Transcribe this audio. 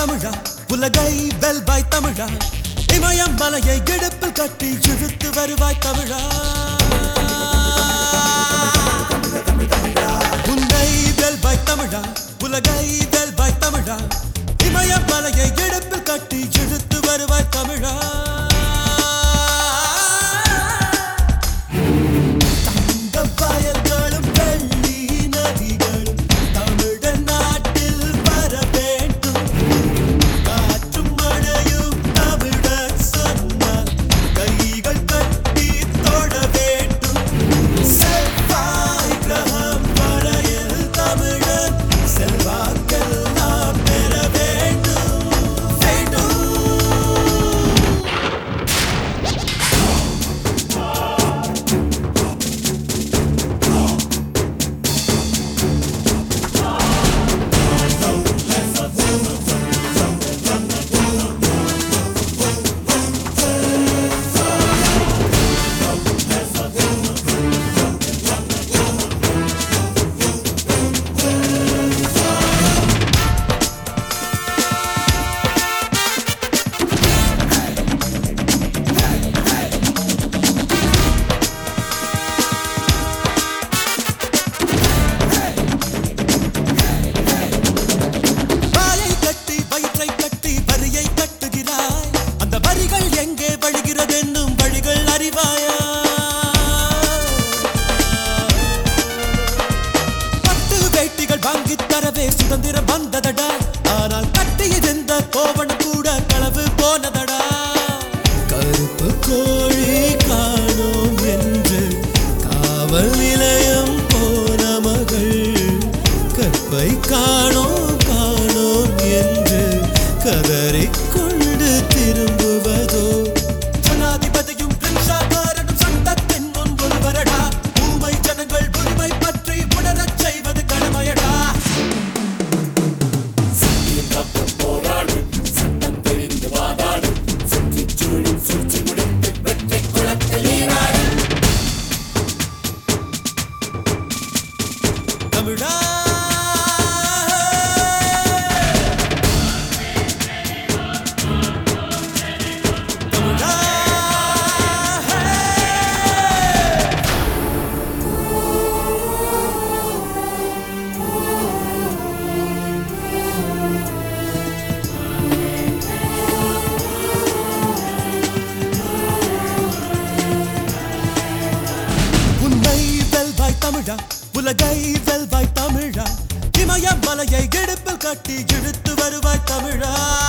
தமிழா உலகை வெல்வாய் தமிழா இமயம் மலையை இடுப்பில் கட்டி இழுத்து வருவாய் தமிழா உன்னை வெல்வாய் தமிழா உலகை வெல்வாய் தமிழா இமயம் மலையை இடுப்பில் கட்டி இழுத்து வருவாய் தமிழா தங்கப் வயல்களும் வெள்ளி நதிகளும் தமிழன் நாட்டில் வர வேண்டும் காற்றும் மழையும் தமிழர் சொன்னால் கைகள் கட்டி தொட வேண்டும் செவ்வாய் கிரகம் வரையில் தமிழன் செல்வாக்கெல்லாம் பெற வேண்டும் வேண்டும் வாயை கட்டி வயிற்றை கட்டி வரியை கட்டுகிறாய் அந்த வரிகள் எங்கே வழிகிறது என்னும் வழிகள் அறிவாயா பட்டு வேட்டிகள் வாங்கித் தரவே சுதந்திரம் வந்ததடா ஆனால் கட்டியிருந்த கோவணம் கூட களவு போனதடா கருப்பு கோழி காணோம் என்று காவல் நிலையம் போன மகள் கற்பை காணோம் காணோம் என்று கதறிக்கொண்டு திரும்புவதோ ஜனாதிபதியும் பிரின்ஷாகாரனும் சட்டத்தின் முன் ஒருவரடா ஊமை ஜனங்கள் உரிமை பற்றி உணரச் செய்வது கடமையடா தமிழா தமிழா உன்னை வெல்வாய் தமிழா உலகை வெல்வாய் தமிழா இமயம் மலையை இடுப்பில் கட்டி இழுத்து வருவாய் தமிழா